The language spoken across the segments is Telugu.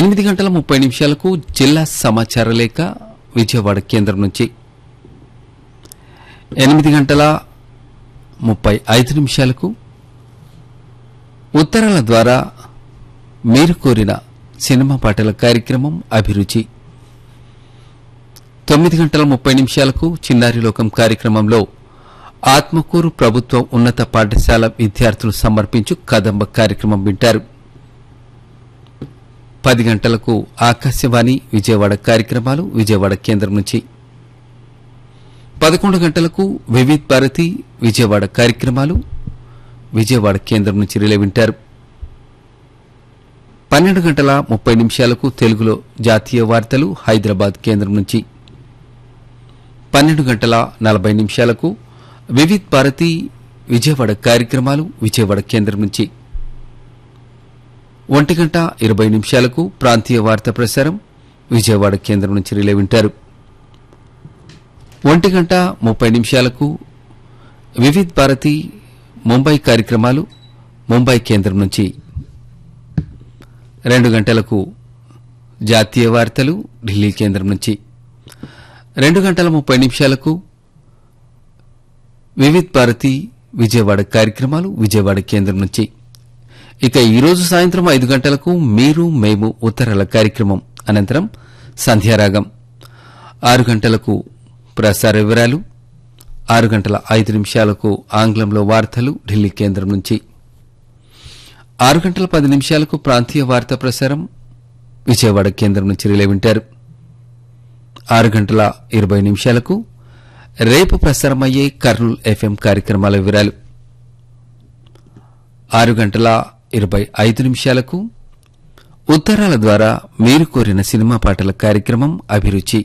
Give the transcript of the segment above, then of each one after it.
ఎనిమిది గంటల ముప్పై నిమిషాలకు జిల్లా సమాచార లేఖ విజయవాడ కేంద్రం నుంచి ఎనిమిది గంటల ముప్పై ఐదు నిమిషాలకు ఉత్తరాల ద్వారా మీరు కోరిన సినిమా పాటల కార్యక్రమం అభిరుచి తొమ్మిది గంటల ముప్పై నిమిషాలకు చిన్నారి లోకం కార్యక్రమంలో ఆత్మకూరు ప్రభుత్వ ఉన్నత పాఠశాల విద్యార్థులు సమర్పించు కదంబ కార్యక్రమం వింటారు పది గంటలకు ఆకాశవాణి విజయవాడ కార్యక్రమాలు విజయవాడ కేంద్రం నుంచి పదకొండు గంటలకు వివిధ్ భారతి విజయవాడ కార్యక్రమాలు విజయవాడ కేంద్రం నుంచి రిలే వింటారు పన్నెండు గంటల ముప్పై నిమిషాలకు తెలుగులో జాతీయ వార్తలు హైదరాబాద్ కేంద్రం నుంచి పన్నెండు గంటల నలభై నిమిషాలకు వివిధ్ భారతి విజయవాడ కార్యక్రమాలు విజయవాడ కేంద్రం నుంచి ఒంటి గంట ఇరవై నిమిషాలకు ప్రాంతీయ వార్త ప్రసారం విజయవాడ కేంద్రం నుంచి రిలే వింటారు ఒంటి గంట ముప్పై నిమిషాలకు వివిధ్ భారతి ముంబై కార్యక్రమాలు ముంబై కేంద్రం నుంచి రెండు గంటలకు జాతీయ వార్తలు ఢిల్లీ కేంద్రం నుంచి రెండు గంటల ముప్పై నిమిషాలకు వివిధ్ భారతి విజయవాడ కార్యక్రమాలు విజయవాడ కేంద్రం నుంచి ఇక ఈ రోజు సాయంత్రం ఐదు గంటలకు మీరు మేము ఉత్తరాల కార్యక్రమం అనంతరం సంధ్యారాగం ఆరు గంటలకు ప్రసార వివరాలు ఆరు గంటల ఐదు నిమిషాలకు ఆంగ్లంలో వార్తలు ఢిల్లీ కేంద్రం నుంచి ఆరు గంటల పది నిమిషాలకు ప్రాంతీయ వార్తా ప్రసారం విజయవాడ కేంద్రం నుంచి రిలే వింటారు ఆరు గంటల ఇరవై నిమిషాలకు రేపు ప్రసారమయ్యే కర్నూలు ఎఫ్ఎం కార్యక్రమాల వివరాలు ఆరు గంటల ఇరవై ఐదు నిమిషాలకు ఉత్తరాల ద్వారా మీరు కోరిన సినిమా పాటల కార్యక్రమం అభిరుచి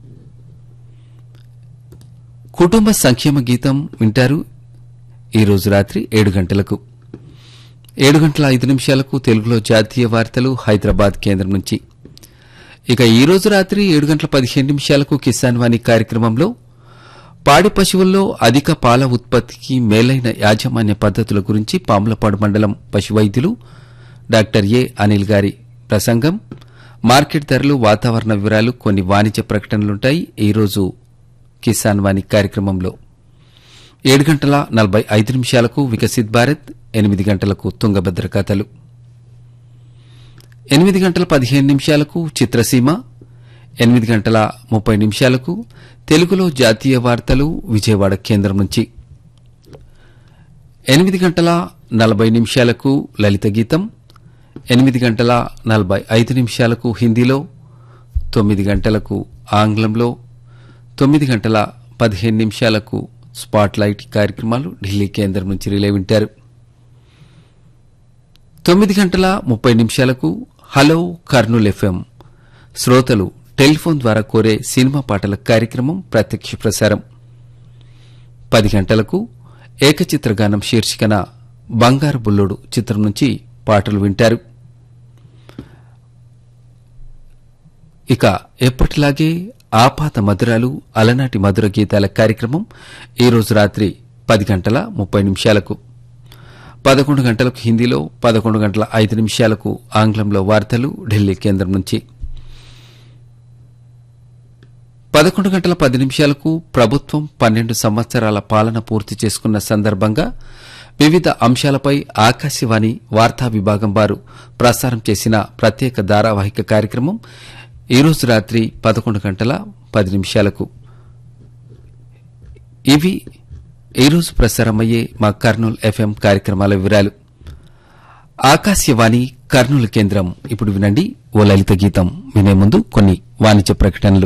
కుటుంబ సంక్షేమ గీతం వింటారు ఈ రోజు రాత్రి ఏడు గంటలకు ఏడు గంటల ఐదు నిమిషాలకు తెలుగులో జాతీయ వార్తలు హైదరాబాద్ కేంద్రం నుంచి ఇక ఈ రోజు రాత్రి ఏడు గంటల పదిహేను నిమిషాలకు కిసాన్ వాణి కార్యక్రమంలో పాడి పశువుల్లో అధిక పాల ఉత్పత్తికి మేలైన యాజమాన్య పద్ధతుల గురించి పాములపాడు మండలం పశువైద్యులు డాక్టర్ ఏ అనిల్ గారి ప్రసంగం మార్కెట్ ధరలు వాతావరణ వివరాలు కొన్ని వాణిజ్య ప్రకటనలుంటాయి ఈరోజు కిసాన్ వాణి కార్యక్రమంలో ఏడు గంటల నలభై ఐదు నిమిషాలకు వికసిత్ భారత్ ఎనిమిది గంటలకు తుంగభద్ర కథలు ఎనిమిది గంటల పదిహేను నిమిషాలకు చిత్రసీమ ఎనిమిది గంటల ముప్పై నిమిషాలకు తెలుగులో జాతీయ వార్తలు విజయవాడ కేంద్రం నుంచి ఎనిమిది గంటల నలభై నిమిషాలకు లలిత గీతం ఎనిమిది గంటల నలభై ఐదు నిమిషాలకు హిందీలో తొమ్మిది గంటలకు ఆంగ్లంలో తొమ్మిది గంటల పదిహేను నిమిషాలకు స్పాట్ లైట్ కార్యక్రమాలు ఢిల్లీ కేంద్రం నుంచి రిలే వింటారు తొమ్మిది గంటల ముప్పై నిమిషాలకు హలో కర్నూల్ ఎఫ్ఎం శ్రోతలు టెలిఫోన్ ద్వారా కోరే సినిమా పాటల కార్యక్రమం ప్రత్యక్ష ప్రసారం పది గంటలకు ఏకచిత్రగానం శీర్షికన బంగారు బుల్లోడు చిత్రం నుంచి పాటలు వింటారు ఇక ఎప్పటిలాగే ఆపాత మధురాలు అలనాటి మధుర గీతాల కార్యక్రమం ఈ రోజు రాత్రి పది గంటల ముప్పై నిమిషాలకు పదకొండు గంటలకు హిందీలో పదకొండు గంటల ఐదు నిమిషాలకు ఆంగ్లంలో వార్తలు ఢిల్లీ కేంద్రం నుంచి పదకొండు గంటల పది నిమిషాలకు ప్రభుత్వం పన్నెండు సంవత్సరాల పాలన పూర్తి చేసుకున్న సందర్భంగా వివిధ అంశాలపై ఆకాశవాణి వార్తా విభాగం వారు ప్రసారం చేసిన ప్రత్యేక ధారావాహిక కార్యక్రమం ఈరోజు రాత్రి పదకొండు గంటల పది నిమిషాలకు ఇవి ఈరోజు ప్రసారమయ్యే మా కర్నూలు ఎఫ్ఎం కార్యక్రమాల వివరాలు ఆకాశవాణి కర్నూలు కేంద్రం ఇప్పుడు వినండి ఓ లలిత గీతం వినే ముందు కొన్ని వాణిజ్య ప్రకటనలు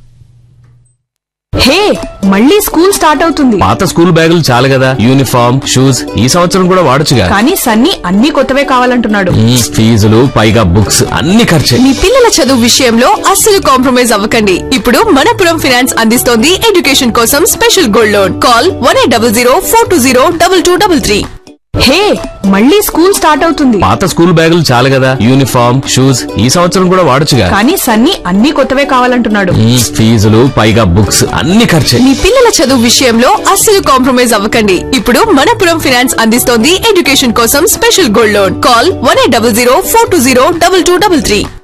హే మళ్ళీ స్కూల్ స్టార్ట్ అవుతుంది పాత స్కూల్ బ్యాగులు చాలు కదా యూనిఫామ్ షూస్ ఈ సంవత్సరం కూడా వాడొచ్చుగా కానీ సన్నీ అన్ని కొత్తవే కావాలంటున్నాడు మ్మ్, ఫీజులు పైగా బుక్స్ అన్ని ఖర్చే మీ పిల్లల చదువు విషయంలో అస్సలు కాంప్రమైజ్ అవ్వకండి ఇప్పుడు మనపురం ఫినాన్స్ అందిస్తోంది ఎడ్యుకేషన్ కోసం special gold loan call one eight double zero four two zero double two double three hey మళ్ళీ స్కూల్ స్టార్ట్ అవుతుంది పాత స్కూల్ బ్యాగులు చాలు కదా యూనిఫామ్ షూస్ ఈ సంవత్సరం కూడా వాడొచ్చుగా కానీ సన్నీ అన్ని కొత్తవే కావాలంటున్నాడు మ్మ్, ఫీజులు పైగా బుక్స్ అన్ని ఖర్చే మీ పిల్లల చదువు విషయంలో అస్సలు కాంప్రమైజ్ అవ్వకండి ఇప్పుడు మనపురం ఫినాన్స్ అందిస్తోంది ఎడ్యుకేషన్ కోసం special gold loan call one eight double zero four two zero double two double three